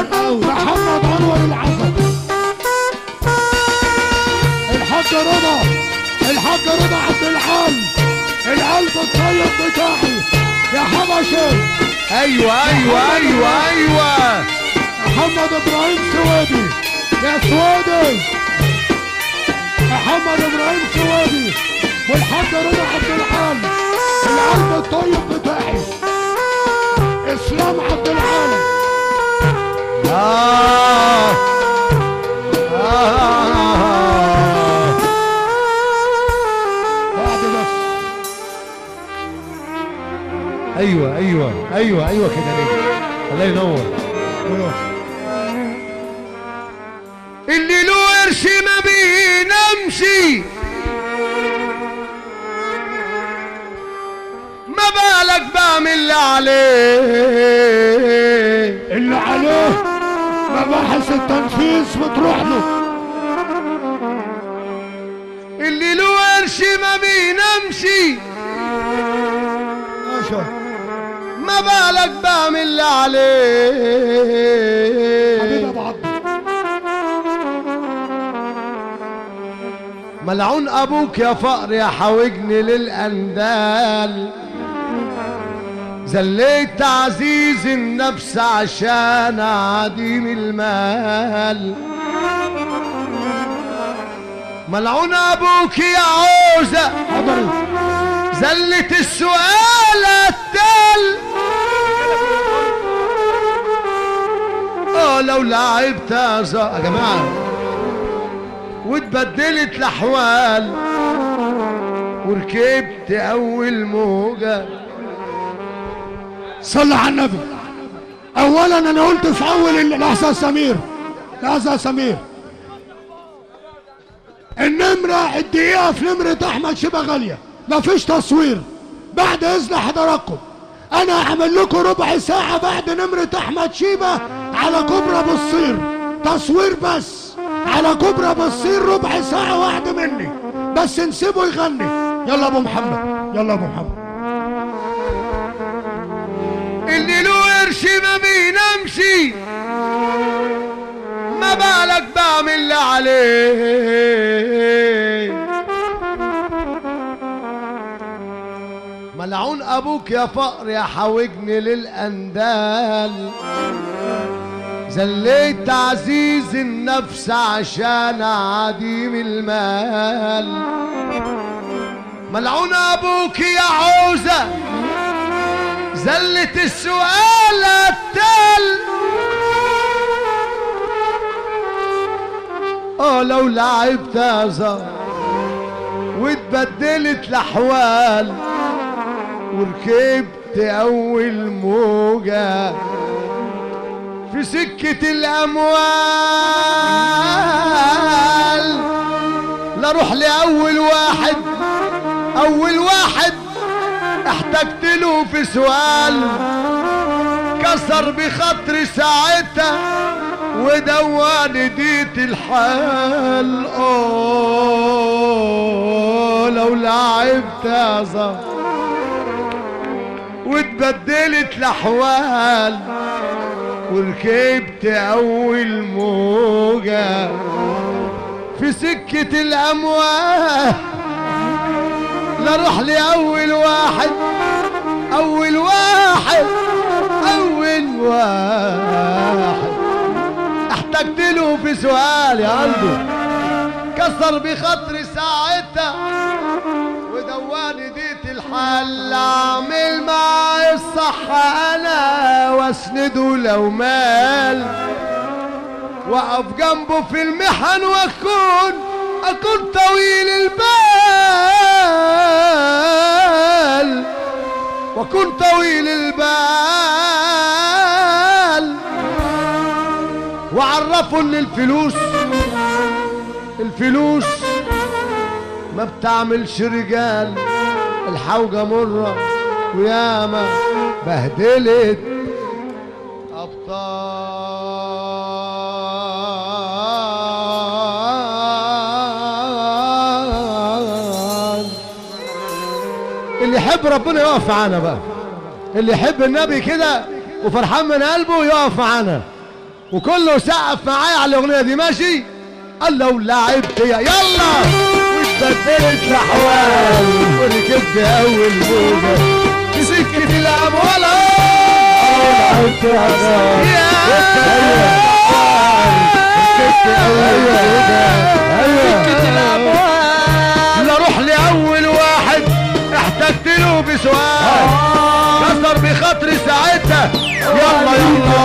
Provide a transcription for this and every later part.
محمد انور العسل الحاج رضا الحاج رضا عبد الحال القلب الطيب بتاعي يا حبشي ايوه ايوه ايوه ايوه محمد ابراهيم سويدي يا سويدي محمد ابراهيم سويدي والحاج رضا عبد الحال القلب الطيب بتاعي اسلام عبد الحال آه. آه. بعد بس ايوه ايوه ايوه ايوه كده ليه الله ينور اللي له قرش ما بينامش ما بالك بعمل اللي عليه اللي عليه مباحث التنفيذ بتروح له اللي له قرش ما بينامش ماشي ما بالك بعمل اللي حبيبي عليه ابو عبد ملعون ابوك يا فقر يا حاوجني للاندال زليت تعزيز النفس عشان عديم المال ملعون ابوك يا عوزة حضري زلت السؤال التال اه لو لعبت يا ز- يا جماعه واتبدلت الاحوال وركبت اول موجه صلى على النبي اولا انا قلت في اول ال- لحظه يا سمير لحظه يا سمير النمره الدقيقه في نمره احمد شبه غاليه مفيش تصوير بعد اذن حضراتكم انا هعمل لكم ربع ساعه بعد نمره احمد شيبه على كبرى بصير تصوير بس على كبرى بصير ربع ساعه واحده مني بس نسيبه يغني يلا ابو محمد يلا ابو محمد اللي له قرش ما بينامش ما بالك بعمل اللي عليه ملعون ابوك يا فقر يا حاوجني للاندال زليت تعزيز النفس عشان عديم المال ملعون ابوك يا عوزه زلت السؤال التال اه لو لعبت يا زهر واتبدلت الاحوال وركبت اول موجه في سكه الاموال لا روح لاول واحد اول واحد احتجت له في سؤال كسر بخاطري ساعتها ودواني ديت الحال اوه لو لعبت يا زهر واتبدلت الاحوال وركبت اول موجه في سكه الاموال لا روح لي اول واحد اول واحد اول واحد احتجت له في سؤال يا قلبي كسر بخاطري ساعتها ودواني ديت الحل اعمل معي الصح انا واسنده لو مال واقف جنبه في المحن واكون اكون طويل البال واكون طويل البال وعرفوا ان الفلوس الفلوس ما بتعملش رجال الحوجة مرة وياما بهدلت أبطال اللي يحب ربنا يقف معانا بقى اللي يحب النبي كده وفرحان من قلبه يقف معانا وكله سقف معايا على الاغنيه دي ماشي قال لو لعبت يا يلا واتبدلت الاحوال وركبت اول موجه في سكه الاموال لعبت يا غالي يا ركبت اول موجة ايوه لا روح لاول واحد احتجت له بسؤال كسر بخاطري ساعتها يلا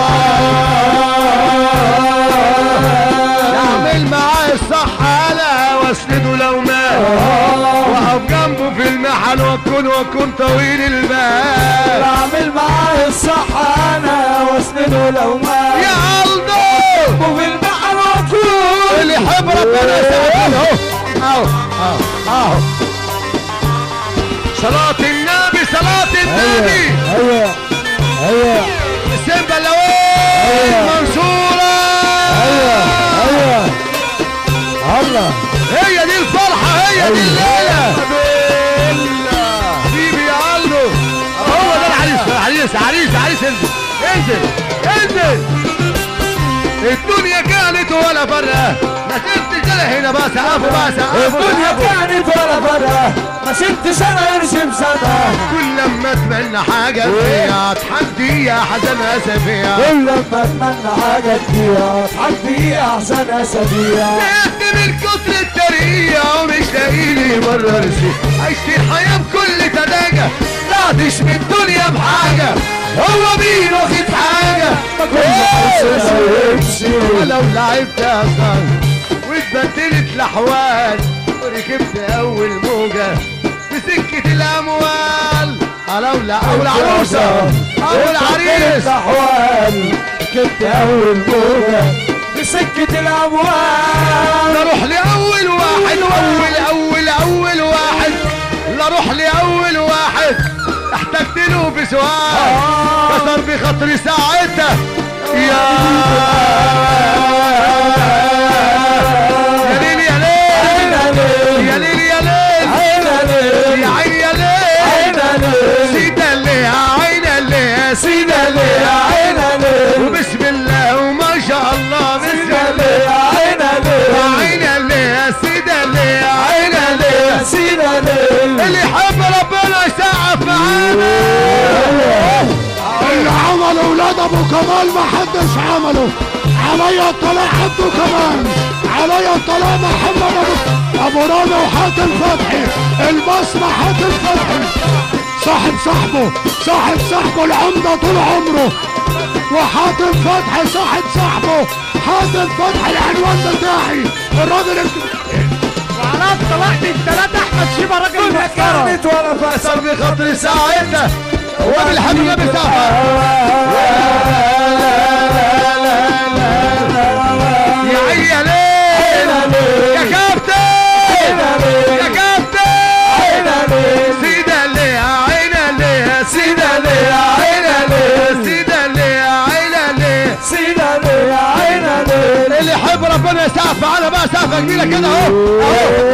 يلا اعمل معاه الصح انا واسنده لو مات واقف جنبه في المحن واكون واكون طويل البال بعمل معاه الصح انا واسنده لو ما يا الدو وفي البحر واكون اللي يحب ربنا يساعده اهو اهو اهو صلاة النبي صلاة النبي ايوه ايوه السيمبا اللوين منصورة ايوه ايوه الله هي دي الفرحة هي دي الليلة حبيبي يا قلبه هو ده العريس عريس عريس عريس انزل انزل انزل الدنيا كانت ولا فرقة ما سبتش انا هنا بقى سقفوا بقى سقفوا الدنيا سقفوا. كانت ولا فرقة ما سبتش انا ارسم سنة كل لما اتمنى حاجة فيها تحدي يا حزن اسفيها كل لما اتمنى حاجة تجيها تحدي احسن اسابيع تعبت من كتر الترقية ومش لاقي لي مرة رسي عشت الحياة بكل تداجة طلعتش من الدنيا بحاجة هو مين واخد حاجة ولو لعبت اصلا واتبدلت الاحوال وركبت اول موجة في سكة الاموال لو لا اول عروسة اول عريس احوال كنت اول موجة في سكة الاموال نروح لاول واحد اول اول اول واحد نروح لاول واحد احتجت له بسؤال كسر بخاطري ساعتها يا يا ليل يا ليل يا ليل يا ليل يا عين يا ليل سيدة اللي يا عين اللي يا سيدة اللي يا عين وبسم الله وما شاء الله بسم الله يا عين اللي يا سيدة اللي يا عين اللي اللي يحب ربنا يسقف معانا اللي عمله ولاد ابو كمال ما حدش عمله عليا الطلاق عبده كمان عليا الطلاق محمد ابو ابو رامي وحاتم فتحي البصمه حاتم فتحي صاحب صاحبه صاحب صاحبه العمده طول عمره وحاتم فتحي صاحب صاحبه حاتم فتحي العنوان بتاعي الراجل ال- وعلى طلعت الثلاثة احمد شيبة راجل محترم كانت ولا فرقة كسر بخاطري ساعتها هو بالحب ما بيسافر يا عين يا ليل يا كابتن يا كابتن سيدة اللي يا عين اللي يا سيدة اللي يا عين اللي سيدة اللي يا عين اللي سيدة يا عين اللي يحب ربنا يسقف معانا بقى سقفه كبيره كده اهو اهو